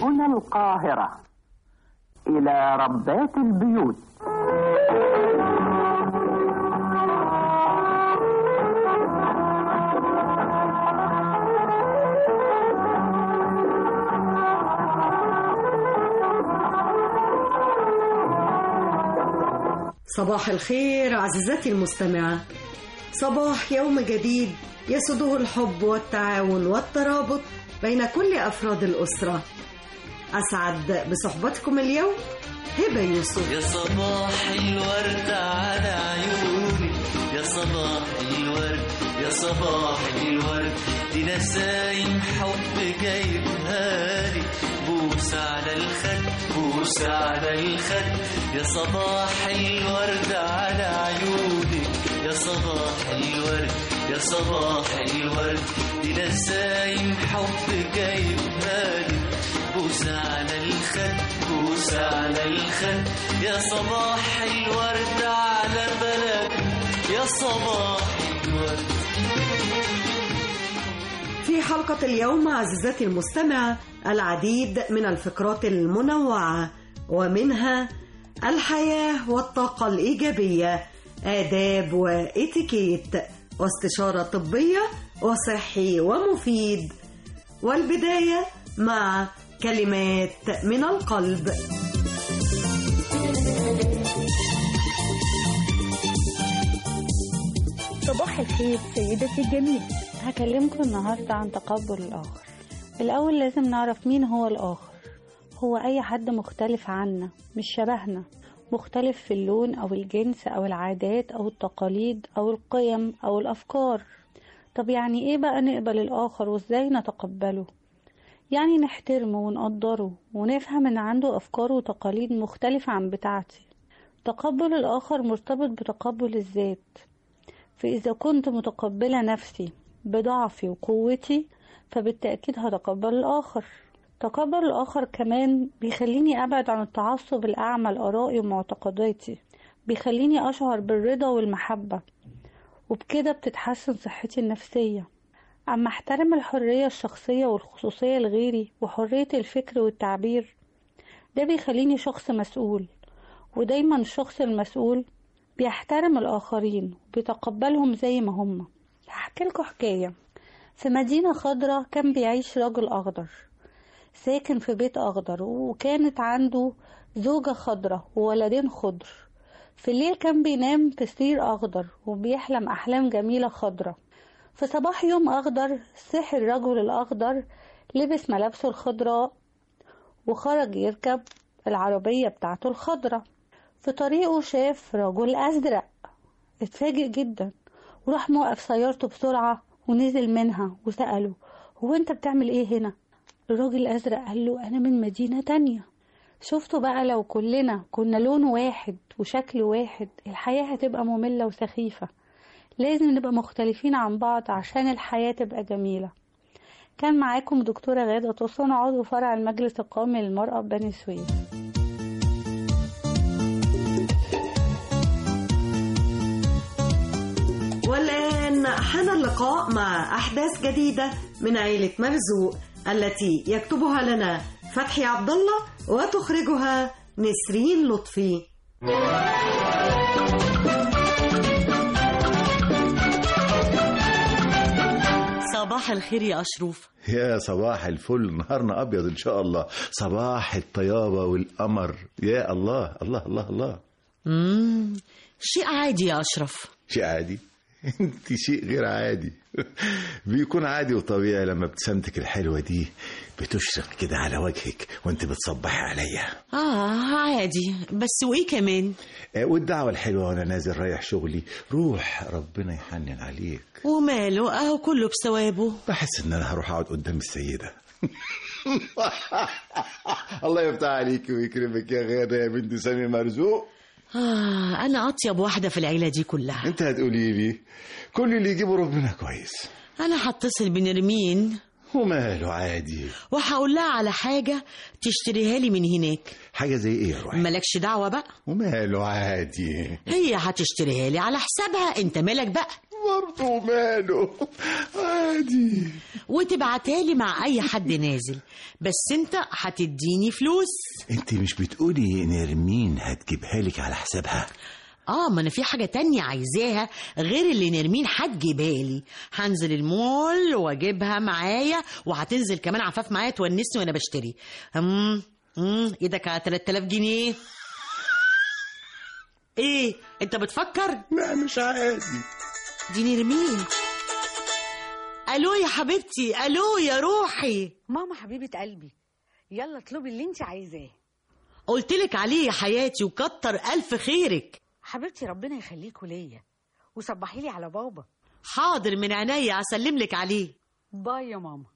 هنا القاهرة إلى ربات البيوت صباح الخير عزيزتي المستمعة صباح يوم جديد يسده الحب والتعاون والترابط بين كل أفراد الأسرة أسعد بصحبتكم اليوم هبة يوسف يا صباح الورد على عيوني يا صباح الورد يا صباح الورد دي نسايم حب جايبها لي بوس على الخد بوس على الخد يا صباح الورد على عيوني يا صباح الورد يا صباح الورد دي نسايم حب جايبها لي بوس على الخد بوس على الخد يا صباح الورد على بلد يا صباح الورد في حلقة اليوم عزيزتي المستمعة العديد من الفقرات المنوعة ومنها الحياة والطاقة الإيجابية آداب وإتيكيت واستشارة طبية وصحي ومفيد والبداية مع كلمات من القلب صباح الخير سيدتي الجميلة هكلمكم النهاردة عن تقبل الآخر الأول لازم نعرف مين هو الآخر هو أي حد مختلف عنا مش شبهنا مختلف في اللون أو الجنس أو العادات أو التقاليد أو القيم أو الأفكار طب يعني إيه بقى نقبل الآخر وإزاي نتقبله يعني نحترمه ونقدره ونفهم إن عنده أفكار وتقاليد مختلفة عن بتاعتي تقبل الآخر مرتبط بتقبل الذات فإذا كنت متقبلة نفسي بضعفي وقوتي فبالتأكيد هتقبل الآخر تقبل الآخر كمان بيخليني أبعد عن التعصب الأعمى لآرائي ومعتقداتي بيخليني أشعر بالرضا والمحبة وبكده بتتحسن صحتي النفسية أما احترم الحرية الشخصية والخصوصية لغيري وحرية الفكر والتعبير ده بيخليني شخص مسؤول ودايما الشخص المسؤول بيحترم الآخرين وبيتقبلهم زي ما هم هحكي لكم حكاية في مدينة خضراء كان بيعيش راجل أخضر ساكن في بيت أخضر وكانت عنده زوجة خضرة وولدين خضر في الليل كان بينام في سرير أخضر وبيحلم أحلام جميلة خضرة في صباح يوم أخضر صحي الرجل الأخضر لبس ملابسه الخضراء وخرج يركب العربية بتاعته الخضرة في طريقه شاف رجل أزرق اتفاجئ جدا وراح موقف سيارته بسرعة ونزل منها وسأله هو انت بتعمل ايه هنا الراجل الأزرق قال له أنا من مدينة تانية شفتوا بقى لو كلنا كنا لون واحد وشكل واحد الحياة هتبقى مملة وسخيفة لازم نبقى مختلفين عن بعض عشان الحياة تبقى جميلة كان معاكم دكتورة غادة طوسون عضو فرع المجلس القومي للمرأة بني سويف والآن حان اللقاء مع أحداث جديدة من عيلة مرزوق التي يكتبها لنا فتحي عبد الله وتخرجها نسرين لطفي صباح الخير يا أشرف يا صباح الفل نهارنا ابيض ان شاء الله صباح الطيابه والقمر يا الله الله الله الله مم. شيء عادي يا أشرف شيء عادي انت شيء غير عادي بيكون عادي وطبيعي لما ابتسامتك الحلوه دي بتشرق كده على وجهك وانت بتصبحي عليا آه عادي بس وإيه كمان آه، والدعوه الحلوه وانا نازل رايح شغلي روح ربنا يحنن عليك وماله أهو كله بثوابه بحس ان انا هروح اقعد قدام السيده الله يفتح عليك ويكرمك يا غاده يا بنت سامي مرزوق آه أنا أطيب واحدة في العيلة دي كلها انت هتقولي لي كل اللي يجيبه ربنا كويس أنا هتصل بنرمين وماله عادي وهقول لها على حاجة تشتريها لي من هناك حاجه زي ايه يا روحي مالكش دعوة بقى وماله عادي هي هتشتريها لي على حسابها انت مالك بقى برضه وماله عادي وتبعتها لي مع اي حد نازل بس انت هتديني فلوس انت مش بتقولي نرمين هتجيبها لك على حسابها اه ما انا في حاجة تانية عايزاها غير اللي نرمين هتجيبها لي هنزل المول واجيبها معايا وهتنزل كمان عفاف معايا تونسني وانا بشتري امم امم ايدك على 3000 جنيه ايه انت بتفكر لا مش عادي دي نرمين الو يا حبيبتي الو يا روحي ماما حبيبة قلبي يلا اطلبي اللي انت عايزاه قلتلك عليه يا حياتي وكتر الف خيرك حبيبتي ربنا يخليكوا ليا وصبحي لي على بابا حاضر من عينيا اسلم لك عليه باي يا ماما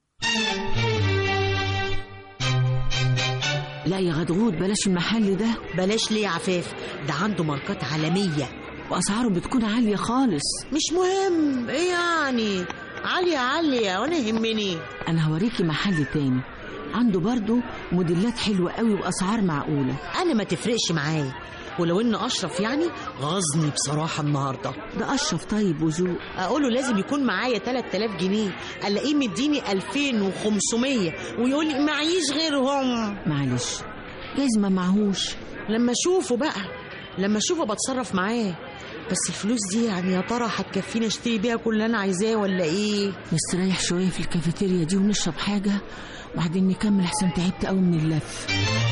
لا يا غدغود بلاش المحل ده بلاش ليه يا عفاف ده عنده ماركات عالمية واسعاره بتكون عاليه خالص مش مهم ايه يعني عالية عالية وانا يهمني انا هوريكي محل تاني عنده برضو موديلات حلوه قوي واسعار معقوله انا ما تفرقش معايا ولو ان اشرف يعني غزني بصراحة النهاردة ده اشرف طيب وذوق اقوله لازم يكون معايا 3000 جنيه الاقيه مديني 2500 ويقول لي معيش غيرهم معلش جايز ما معهوش لما اشوفه بقى لما اشوفه بتصرف معاه بس الفلوس دي يعني يا ترى هتكفيني اشتري بيها كل اللي انا عايزاه ولا ايه نستريح شويه في الكافيتيريا دي ونشرب حاجه وبعدين نكمل احسن تعبت قوي من اللف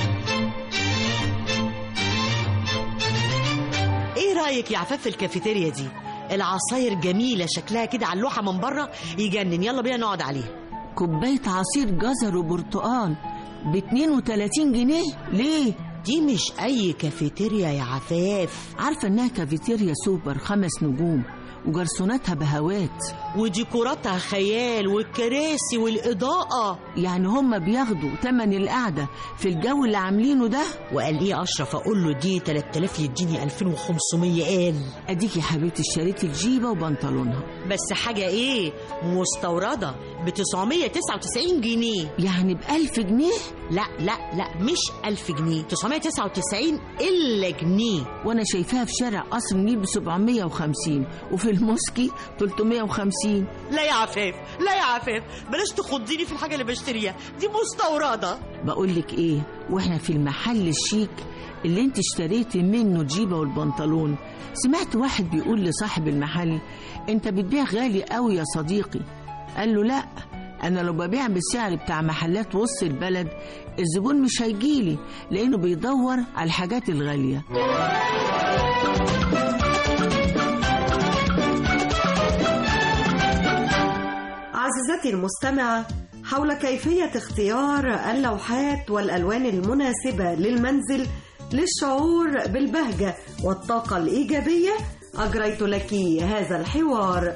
ايه رايك يا عفاف في الكافيتيريا دي العصاير جميله شكلها كده على اللوحه من بره يجنن يلا بينا نقعد عليها كوبايه عصير جزر وبرتقال ب 32 جنيه ليه دي مش اي كافيتيريا يا عفاف عارفه انها كافيتيريا سوبر خمس نجوم وجرسوناتها بهوات وديكوراتها خيال والكراسي والاضاءه يعني هم بياخدوا تمن القعده في الجو اللي عاملينه ده وقال ايه اشرف اقول له دي 3000 يديني 2500 قال اديكي يا حبيبتي اشتريتي الجيبه وبنطلونها بس حاجه ايه مستورده ب 999 جنيه يعني ب 1000 جنيه لا لا لا مش 1000 جنيه 999 الا جنيه وانا شايفاها في شارع قصر النيل ب 750 وفي الموسكي 350 لا يا عفاف لا يا عفاف بلاش تخضيني في الحاجه اللي بشتريها دي مستورده بقول لك ايه واحنا في المحل الشيك اللي انت اشتريتي منه الجيبه والبنطلون سمعت واحد بيقول لصاحب المحل انت بتبيع غالي قوي يا صديقي قال له لا انا لو ببيع بالسعر بتاع محلات وسط البلد الزبون مش هيجيلي لانه بيدور على الحاجات الغاليه عزيزتي المستمعة حول كيفية اختيار اللوحات والألوان المناسبة للمنزل للشعور بالبهجة والطاقة الإيجابية أجريت لك هذا الحوار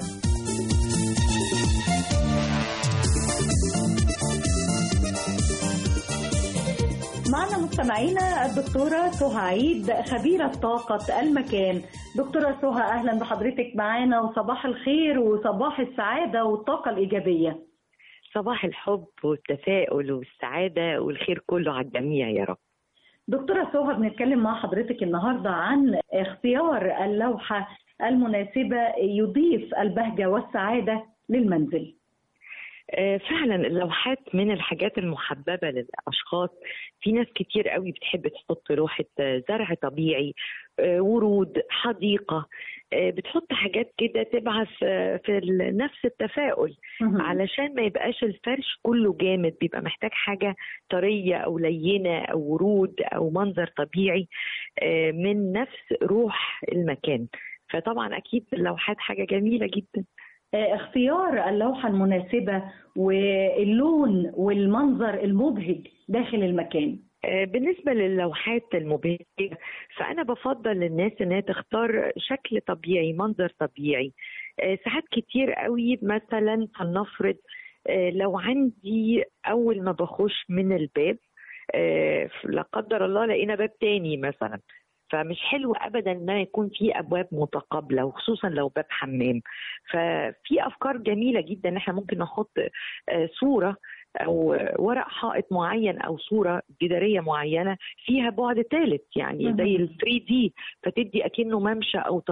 معنا مستمعينا الدكتورة سهى عيد خبيرة طاقة المكان دكتورة سهى أهلا بحضرتك معانا وصباح الخير وصباح السعادة والطاقة الإيجابية صباح الحب والتفاؤل والسعادة والخير كله على الجميع يا رب دكتورة سهى بنتكلم مع حضرتك النهاردة عن اختيار اللوحة المناسبة يضيف البهجة والسعادة للمنزل آه، فعلا اللوحات من الحاجات المحببة للأشخاص في ناس كتير قوي بتحب تحط لوحة آه، زرع طبيعي آه، ورود حديقة آه، بتحط حاجات كده تبعث آه، في ال- نفس التفاؤل علشان ما يبقاش الفرش كله جامد بيبقى محتاج حاجة طرية أو لينة أو ورود أو منظر طبيعي آه، من نفس روح المكان فطبعا أكيد اللوحات حاجة جميلة جدا آه، اختيار اللوحة المناسبة واللون والمنظر المبهج داخل المكان آه، بالنسبة للوحات المبهجة فأنا بفضل للناس إنها تختار شكل طبيعي منظر طبيعي آه، ساعات كتير قوي مثلا فلنفرض آه، لو عندي أول ما بخش من الباب آه، لا قدر الله لقينا باب تاني مثلا فمش حلو ابدا ان يكون في ابواب متقابله وخصوصا لو باب حمام ففي افكار جميله جدا ان احنا ممكن نحط آه، صوره او ورق حائط معين او صوره جداريه معينه فيها بعد ثالث يعني زي ال 3 دي فتدي اكنه ممشى او طريق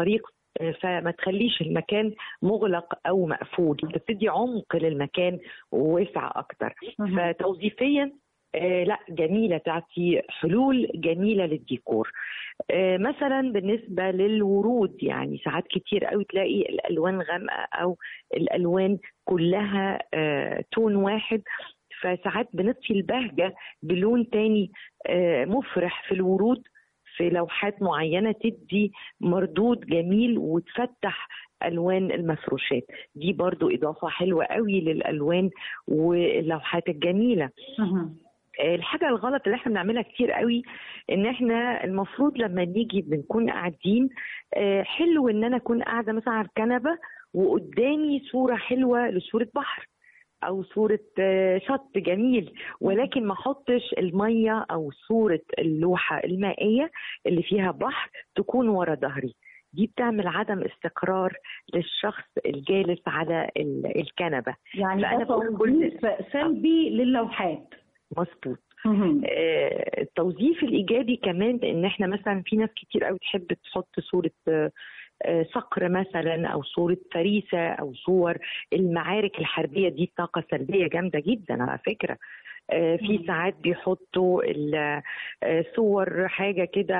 آه، فما تخليش المكان مغلق او مقفول تدي عمق للمكان ووسع اكتر فتوظيفيا آه لا جميله تعطي حلول جميله للديكور آه مثلا بالنسبه للورود يعني ساعات كتير قوي تلاقي الالوان غامقه او الالوان كلها آه تون واحد فساعات بنطفي البهجه بلون تاني آه مفرح في الورود في لوحات معينه تدي مردود جميل وتفتح الوان المفروشات دي برضو اضافه حلوه قوي للالوان واللوحات الجميله الحاجة الغلط اللي احنا بنعملها كتير قوي ان احنا المفروض لما نيجي بنكون قاعدين آه، حلو ان انا اكون قاعدة مثلا على الكنبة وقدامي صورة حلوة لصورة بحر او صورة آه، شط جميل ولكن ما احطش المية او صورة اللوحة المائية اللي فيها بحر تكون ورا ظهري دي بتعمل عدم استقرار للشخص الجالس على ال- الكنبة يعني فأنا ده بقول كل- توظيف سلبي للوحات مظبوط آه، التوظيف الايجابي كمان ان احنا مثلا في ناس كتير قوي تحب تحط صوره آه، آه، صقر مثلا او صوره فريسه او صور المعارك الحربيه دي طاقه سلبيه جامده جدا على فكره آه، في ساعات بيحطوا ال- آه، صور حاجه كده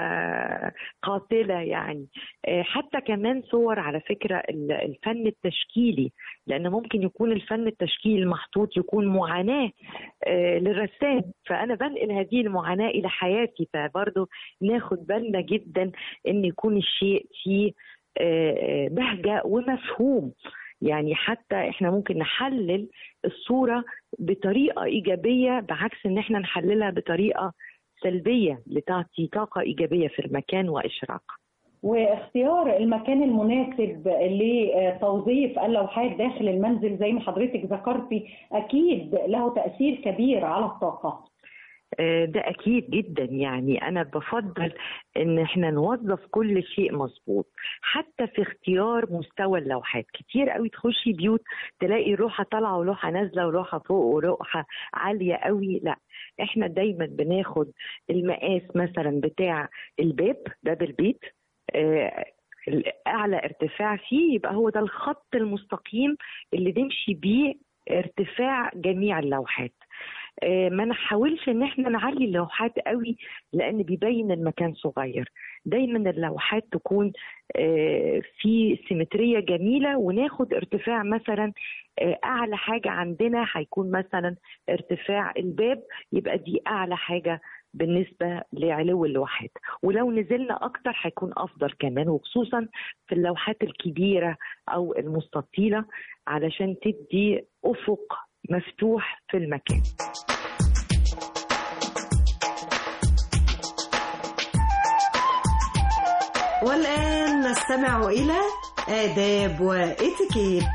قاتله يعني آه، حتى كمان صور على فكره ال- الفن التشكيلي لان ممكن يكون الفن التشكيلي المحطوط يكون معاناه آه، للرسام فانا بنقل هذه المعاناه الى حياتي فبرضه ناخد بالنا جدا ان يكون الشيء فيه آه، آه، بهجه ومفهوم يعني حتى احنا ممكن نحلل الصوره بطريقه ايجابيه بعكس ان احنا نحللها بطريقه سلبيه لتعطي طاقه ايجابيه في المكان واشراق واختيار المكان المناسب لتوظيف اللوحات داخل المنزل زي ما حضرتك ذكرتي اكيد له تاثير كبير على الطاقه آه، ده اكيد جدا يعني انا بفضل ان احنا نوظف كل شيء مظبوط حتى في اختيار مستوى اللوحات كتير قوي تخشي بيوت تلاقي لوحه طالعه ولوحه نازله ولوحه فوق ولوحه عاليه قوي لا احنا دايما بناخد المقاس مثلا بتاع الباب باب البيت آه، اعلى ارتفاع فيه يبقى هو ده الخط المستقيم اللي نمشي بيه ارتفاع جميع اللوحات آه، ما نحاولش ان احنا نعلي اللوحات قوي لان بيبين المكان صغير دايما اللوحات تكون آه، في سيمترية جميلة وناخد ارتفاع مثلا آه، اعلى حاجة عندنا هيكون مثلا ارتفاع الباب يبقى دي اعلى حاجة بالنسبة لعلو اللوحات ولو نزلنا أكتر هيكون أفضل كمان وخصوصا في اللوحات الكبيرة أو المستطيلة علشان تدي أفق مفتوح في المكان والآن نستمع إلى آداب وإتيكيت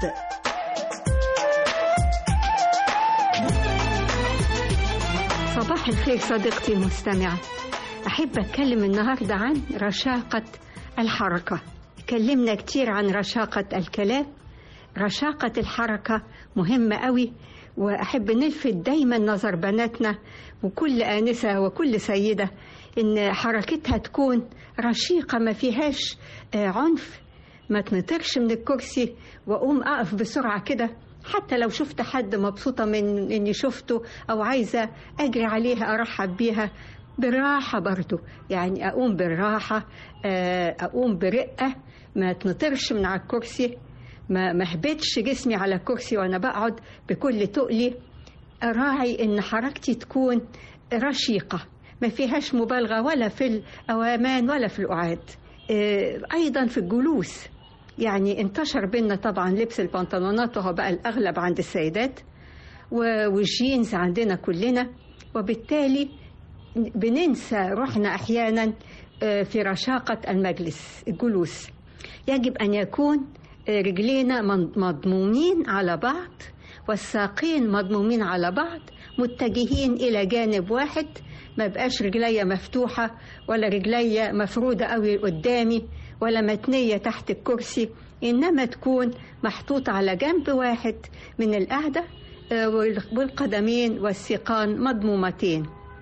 صباح الخير صديقتي المستمعة أحب أتكلم النهاردة عن رشاقة الحركة تكلمنا كتير عن رشاقة الكلام رشاقة الحركة مهمة قوي وأحب نلفت دايما نظر بناتنا وكل آنسة وكل سيدة إن حركتها تكون رشيقة ما فيهاش آه، عنف ما تنطرش من الكرسي وأقوم أقف بسرعة كده حتى لو شفت حد مبسوطة من إني شفته أو عايزة أجري عليها أرحب بيها بالراحة برضو يعني أقوم بالراحة آه، أقوم برقة ما تنطرش من على الكرسي ما ما اهبطش جسمي على الكرسي وأنا بقعد بكل تقلي أراعي إن حركتي تكون رشيقة ما فيهاش مبالغة ولا في الأوامان ولا في القعاد آه، أيضا في الجلوس يعني انتشر بينا طبعا لبس البنطلونات وهو بقى الأغلب عند السيدات و- والجينز عندنا كلنا وبالتالي بننسى روحنا أحيانا آه، في رشاقة المجلس الجلوس يجب أن يكون آه، رجلينا من- مضمومين على بعض والساقين مضمومين على بعض متجهين إلى جانب واحد ما بقاش رجليا مفتوحة ولا رجليا مفرودة قوي قدامي ولا متنية تحت الكرسي إنما تكون محطوطة على جنب واحد من القعدة آه، وال- والقدمين والساقان مضمومتين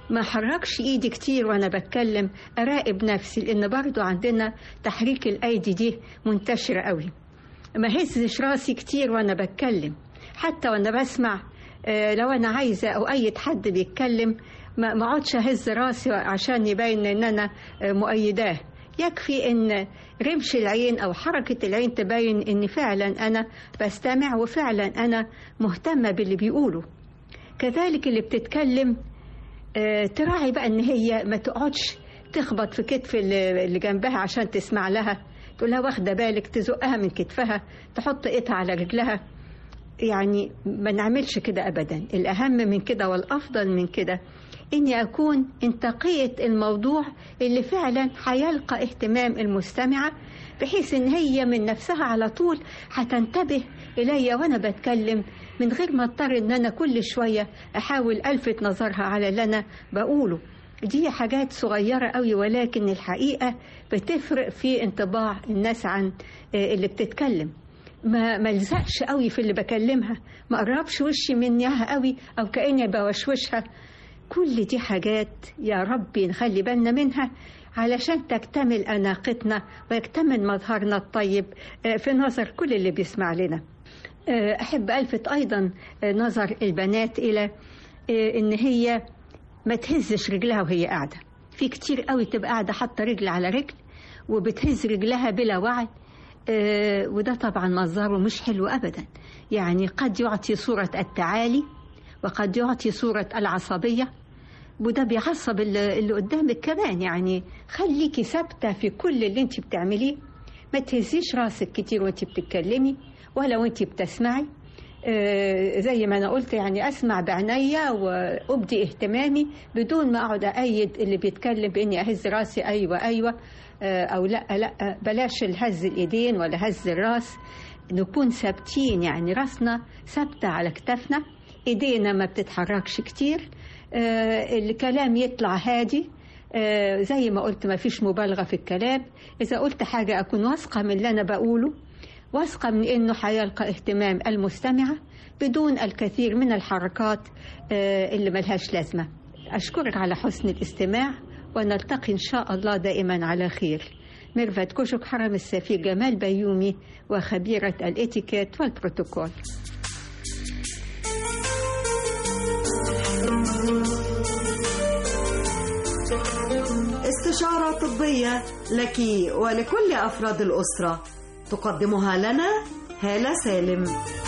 ما حركش ايدي كتير وانا بتكلم اراقب نفسي لان برضو عندنا تحريك الايدي دي منتشرة قوي ما هزش راسي كتير وانا بتكلم حتى وانا بسمع آه، لو انا عايزة او اي حد بيتكلم ما ما اقعدش اهز راسي عشان يبين ان انا آه، مؤيداه يكفي ان رمش العين او حركة العين تبين ان فعلا انا بستمع وفعلا انا مهتمة باللي بيقوله كذلك اللي بتتكلم آه، تراعي بقى ان هي ما تقعدش تخبط في كتف اللي اللي جنبها عشان تسمع لها تقول لها واخده بالك تزقها من كتفها تحط ايدها على رجلها يعني ما نعملش كده ابدا الاهم من كده والافضل من كده اني اكون انتقية الموضوع اللي فعلا هيلقى اهتمام المستمعة بحيث ان هي من نفسها على طول هتنتبه الي وانا بتكلم من غير ما اضطر ان انا كل شوية احاول الفت نظرها على اللي انا بقوله دي حاجات صغيرة قوي ولكن الحقيقة بتفرق في انطباع الناس عن آه، اللي بتتكلم ما ملزقش قوي في اللي بكلمها ما قربش وشي منها قوي او كاني بوشوشها كل دي حاجات يا ربي نخلي بالنا منها علشان تكتمل أناقتنا ويكتمل مظهرنا الطيب آه، في نظر كل اللي بيسمع لنا آه، أحب ألفت أيضا آه، نظر البنات إلى آه، إن هي ما تهزش رجلها وهي قاعدة في كتير قوي تبقى قاعدة حاطة رجل على رجل وبتهز رجلها بلا وعي آه، وده طبعا مظهره مش حلو أبدا يعني قد يعطي صورة التعالي وقد يعطي صورة العصبية وده بيعصب اللي اللي قدامك كمان يعني خليكي ثابتة في كل اللي انت بتعمليه ما تهزيش راسك كتير وانت بتتكلمي ولا وانت بتسمعي آه، زي ما انا قلت يعني اسمع بعينيا وابدي اهتمامي بدون ما اقعد ايد اللي بيتكلم باني اهز راسي ايوه ايوه آه، او لا لا بلاش الهز الايدين ولا هز الراس نكون ثابتين يعني راسنا ثابته على كتافنا ايدينا ما بتتحركش كتير آه، الكلام يطلع هادي آه، زي ما قلت ما فيش مبالغة في الكلام إذا قلت حاجة أكون واثقة من اللي أنا بقوله واثقة من إنه هيلقى اهتمام المستمعة بدون الكثير من الحركات آه، اللي ملهاش لازمة أشكرك على حسن الاستماع ونلتقي إن شاء الله دائما على خير ميرفت كشك حرم السفير جمال بيومي وخبيرة الاتيكيت والبروتوكول استشارة طبية لك ولكل أفراد الأسرة تقدمها لنا هالة سالم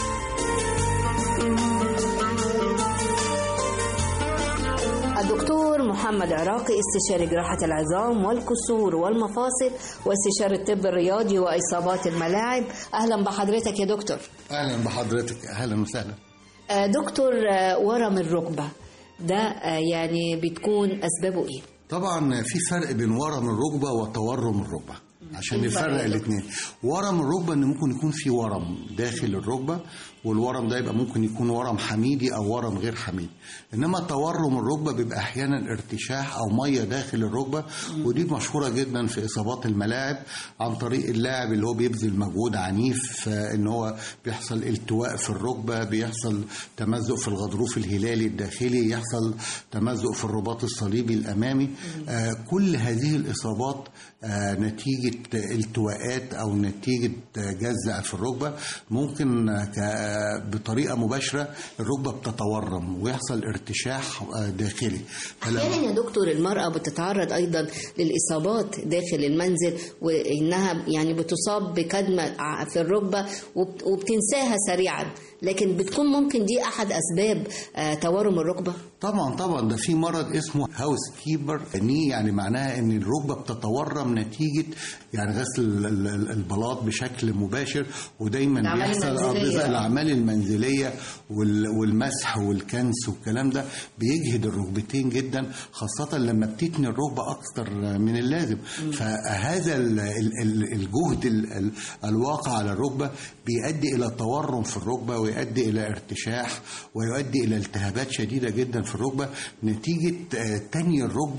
الدكتور محمد عراقي استشاري جراحة العظام والكسور والمفاصل واستشاري الطب الرياضي وإصابات الملاعب أهلا بحضرتك يا دكتور اهلا بحضرتك اهلا وسهلا آه، دكتور آه، ورم الركبة ده آه، يعني بتكون أسبابه إيه؟ طبعا في فرق بين ورم الركبه وتورم الركبه عشان إيه الفرق نفرق يا الاثنين ورم الركبه ان ممكن يكون في ورم داخل الركبه والورم ده يبقى ممكن يكون ورم حميدي او ورم غير حميدي انما تورم الركبه بيبقى احيانا ارتشاح او ميه داخل الركبه ودي مشهوره جدا في اصابات الملاعب عن طريق اللاعب اللي هو بيبذل مجهود عنيف آه، ان هو بيحصل التواء في الركبه بيحصل تمزق في الغضروف الهلالي الداخلي يحصل تمزق في الرباط الصليبي الامامي آه، كل هذه الاصابات آه، نتيجه التواءات او نتيجه جزع في الركبه ممكن آه، ك- بطريقه مباشره الركبه بتتورم ويحصل ارتشاح آه، داخلي فلما- أحيانا يا دكتور المرأة بتتعرض أيضا للإصابات داخل المنزل وإنها يعني بتصاب بكدمة ع- في الركبة وبت- وبتنساها سريعا لكن بتكون ممكن دي أحد أسباب آه، تورم الركبة طبعا طبعا ده في مرض اسمه هاوس كيبر ني يعني معناها ان الركبه بتتورم نتيجه يعني غسل ال- ال- البلاط بشكل مباشر ودايما الأعمال بيحصل آه، المنزلية. بالظبط الاعمال المنزليه وال- والمسح والكنس والكلام ده بيجهد الركبتين جدا خاصه لما بتتني الركبه اكثر من اللازم فهذا ال- ال- ال- الجهد ال- ال- الواقع على الركبه بيؤدي الى تورم في الركبه ويؤدي الى ارتشاح ويؤدي الى التهابات شديده جدا في الركبه نتيجه آه، تني الركبه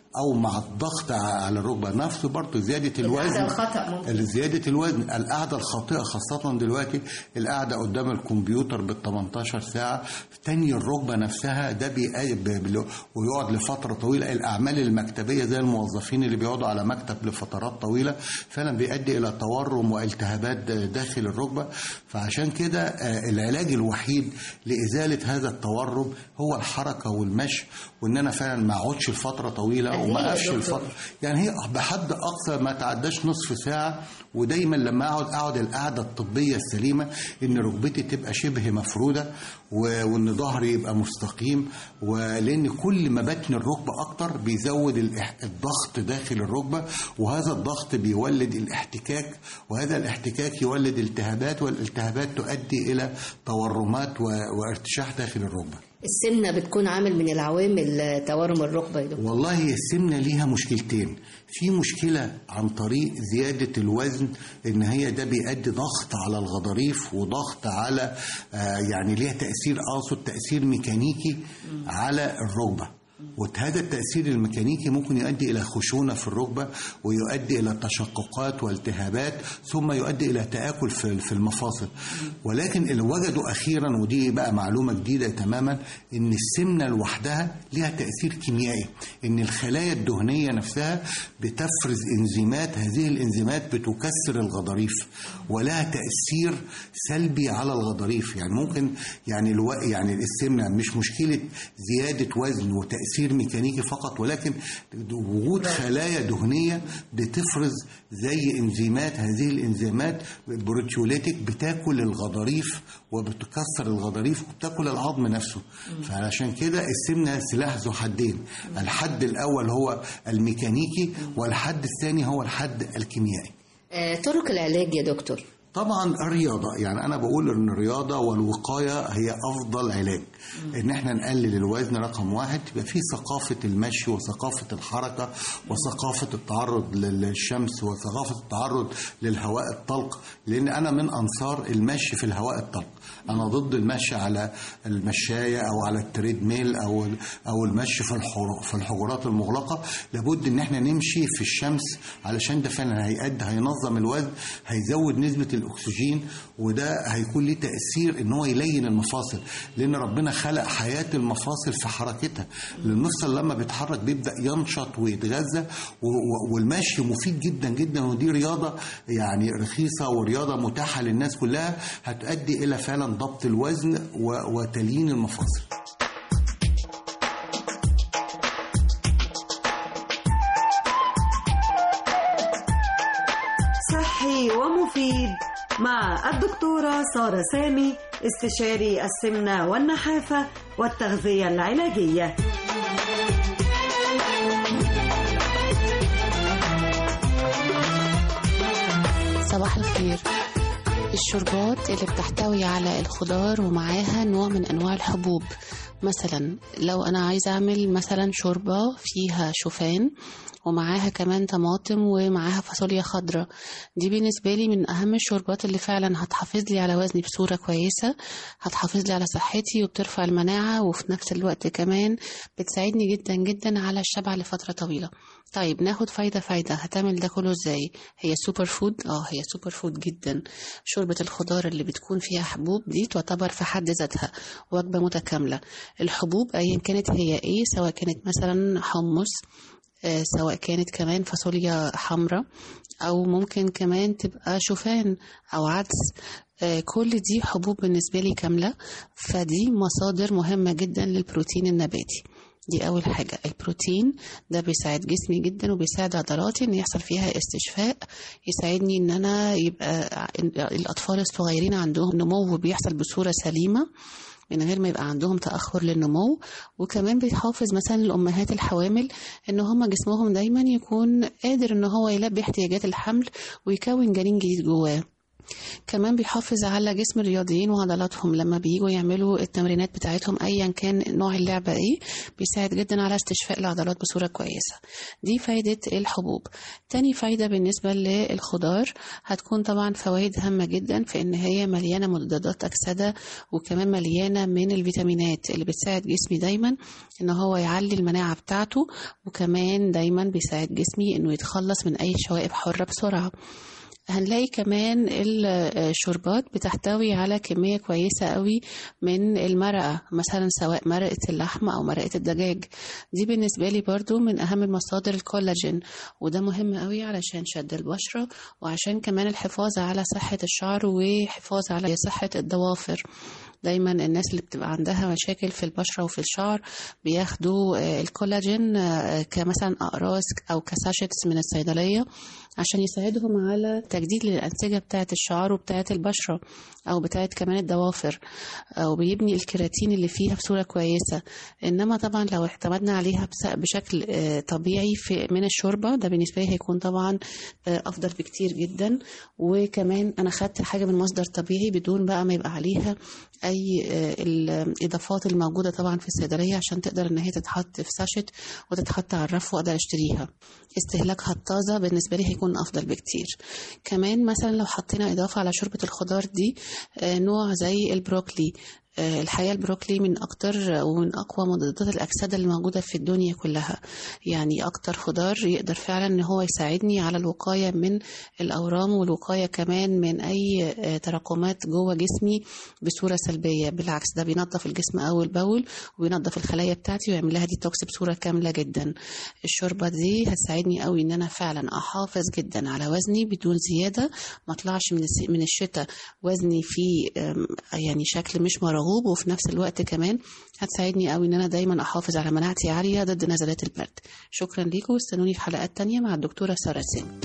او مع الضغط على الركبه نفسه برضه زياده الوزن القعدة الخطأ ممكن. زياده الوزن القعده الخاطئه خاصه دلوقتي القعده قدام الكمبيوتر بال 18 ساعه تاني الركبه نفسها ده بيقا- ب- ب- ويقعد لفتره طويله الاعمال المكتبيه زي الموظفين اللي بيقعدوا على مكتب لفترات طويله فعلا بيؤدي الى تورم والتهابات داخل الركبه فعشان كده آه، العلاج الوحيد لازاله هذا التورم هو الحركه والمشي وان انا فعلا ما اقعدش لفتره طويله قد إيه وما يا اقفش دكتور؟ الفتره يعني هي بحد اقصى ما تعداش نصف ساعه ودايما لما اقعد اقعد القعده الطبيه السليمه ان ركبتي تبقى شبه مفروده و- وان ظهري يبقى مستقيم ولان كل ما بتن الركبه اكتر بيزود الإح- الضغط داخل الركبه وهذا الضغط بيولد الاحتكاك وهذا الاحتكاك يولد التهابات والالتهابات تؤدي الى تورمات و- وارتشاح داخل الركبه السمنة بتكون عامل من العوامل تورم الركبة يا دكتور والله هي السمنة ليها مشكلتين في مشكلة عن طريق زيادة الوزن ان هي ده بيؤدي ضغط على الغضاريف وضغط على آه يعني ليها تأثير اقصد تأثير ميكانيكي على الركبة وهذا التأثير الميكانيكي ممكن يؤدي إلى خشونة في الركبة ويؤدي إلى تشققات والتهابات ثم يؤدي إلى تآكل في في المفاصل ولكن اللي وجدوا أخيرا ودي بقى معلومة جديدة تماما إن السمنة لوحدها لها تأثير كيميائي إن الخلايا الدهنية نفسها بتفرز إنزيمات هذه الإنزيمات بتكسر الغضاريف ولها تأثير سلبي على الغضاريف يعني ممكن يعني الو... يعني السمنة مش مشكلة زيادة وزن وتأثير ميكانيكي فقط ولكن وجود خلايا دهنية بتفرز زي انزيمات هذه الانزيمات بروتيوليتك بتاكل الغضاريف وبتكسر الغضاريف وبتاكل العظم نفسه فعشان كده السمنة سلاح ذو حدين الحد الأول هو الميكانيكي والحد الثاني هو الحد الكيميائي آه، طرق العلاج يا دكتور طبعا الرياضة يعني أنا بقول إن الرياضة والوقاية هي أفضل علاج إن إحنا نقلل الوزن رقم واحد يبقى في ثقافة المشي وثقافة الحركة وثقافة التعرض للشمس وثقافة التعرض للهواء الطلق لأن أنا من أنصار المشي في الهواء الطلق أنا ضد المشي على المشاية أو على التريد ميل أو أو المشي في الحر- في الحجرات المغلقة لابد إن إحنا نمشي في الشمس علشان ده فعلا هيأدي هينظم الوزن هيزود نسبة الأكسجين وده هيكون ليه تأثير إن هو يلين المفاصل لأن ربنا خلق حياة المفاصل في حركتها المفصل لما بيتحرك بيبدأ ينشط ويتغذى و- و- والمشي مفيد جدا جدا ودي رياضة يعني رخيصة ورياضة متاحة للناس كلها هتؤدي إلى فعلا ضبط الوزن و- وتليين المفاصل صحي ومفيد مع الدكتورة سارة سامي استشاري السمنة والنحافة والتغذية العلاجية صباح الخير الشوربات اللي بتحتوي على الخضار ومعاها نوع من انواع الحبوب مثلا لو انا عايزه اعمل مثلا شوربه فيها شوفان ومعاها كمان طماطم ومعاها فاصوليا خضراء دي بالنسبه لي من اهم الشوربات اللي فعلا هتحافظ لي على وزني بصوره كويسه هتحافظ لي على صحتي وبترفع المناعه وفي نفس الوقت كمان بتساعدني جدا جدا على الشبع لفتره طويله طيب ناخد فايدة فايدة هتعمل ده كله ازاي هي سوبر فود اه هي سوبر فود جدا شوربة الخضار اللي بتكون فيها حبوب دي تعتبر في حد ذاتها وجبة متكاملة الحبوب ايا كانت هي ايه سواء كانت مثلا حمص آه، سواء كانت كمان فاصوليا حمراء او ممكن كمان تبقى شوفان او عدس آه، كل دي حبوب بالنسبة لي كاملة فدي مصادر مهمة جدا للبروتين النباتي دي أول حاجة البروتين ده بيساعد جسمي جدا وبيساعد عضلاتي إن يحصل فيها استشفاء يساعدني إن أنا يبقى الأطفال الصغيرين عندهم نمو بيحصل بصورة سليمة من غير ما يبقى عندهم تأخر للنمو وكمان بيحافظ مثلا الأمهات الحوامل إن هم جسمهم دايما يكون قادر إن هو يلبي احتياجات الحمل ويكون جنين جديد جواه كمان بيحافظ على جسم الرياضيين وعضلاتهم لما بييجوا يعملوا التمرينات بتاعتهم ايا كان نوع اللعبه ايه بيساعد جدا على استشفاء العضلات بصوره كويسه دي فايده الحبوب تاني فايده بالنسبه للخضار هتكون طبعا فوائد هامه جدا في ان هي مليانه مضادات اكسده وكمان مليانه من الفيتامينات اللي بتساعد جسمي دايما ان هو يعلي المناعه بتاعته وكمان دايما بيساعد جسمي انه يتخلص من اي شوائب حره بسرعه هنلاقي كمان الشوربات بتحتوي على كمية كويسة قوي من المرقة مثلا سواء مرقة اللحمة أو مرقة الدجاج دي بالنسبة لي برضو من أهم المصادر الكولاجين وده مهم قوي علشان شد البشرة وعشان كمان الحفاظ على صحة الشعر وحفاظ على صحة الضوافر دايما الناس اللي بتبقى عندها مشاكل في البشرة وفي الشعر بياخدوا آه، الكولاجين آه، كمثلا أقراص أو كساشيتس من الصيدلية عشان يساعدهم على تجديد للأنسجة بتاعة الشعر وبتاعة البشرة أو بتاعة كمان الضوافر آه، وبيبني الكيراتين اللي فيها بصورة كويسة إنما طبعا لو اعتمدنا عليها بس- بشكل آه، طبيعي في من الشوربة ده بالنسبة لي هيكون طبعا آه، أفضل بكتير جدا وكمان أنا خدت حاجة من مصدر طبيعي بدون بقى ما يبقى عليها اي آه، الاضافات الموجوده طبعا في الصيدليه عشان تقدر ان هي تتحط في ساشت وتتحط على الرف واقدر اشتريها استهلاكها الطازه بالنسبه لي هيكون افضل بكتير كمان مثلا لو حطينا اضافه على شوربه الخضار دي آه، نوع زي البروكلي آه، الحقيقة البروكلي من أكتر ومن أقوى مضادات الأكسدة اللي موجودة في الدنيا كلها يعني أكتر خضار يقدر فعلا إن هو يساعدني على الوقاية من الأورام والوقاية كمان من أي آه، تراكمات جوه جسمي بصورة سلبية بالعكس ده بينظف الجسم أول بأول وبينظف الخلايا بتاعتي ويعمل لها ديتوكس بصورة كاملة جدا الشوربة دي هتساعدني قوي إن أنا فعلا أحافظ جدا على وزني بدون زيادة ما أطلعش من الس- من الشتاء وزني في آم، يعني شكل مش مرغوب وفي نفس الوقت كمان هتساعدني قوي ان انا دايما احافظ على مناعتي عاليه ضد نزلات البرد شكرا ليكم واستنوني في حلقات تانية مع الدكتوره ساره سامي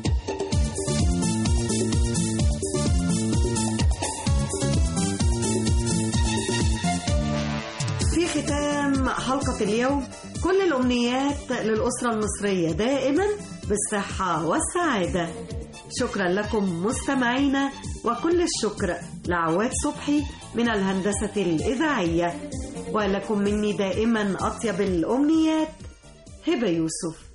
في ختام حلقة اليوم كل الأمنيات للأسرة المصرية دائما بالصحة والسعادة شكرا لكم مستمعينا وكل الشكر لعواد صبحي من الهندسة الإذاعية ولكم مني دائما أطيب الأمنيات هبة يوسف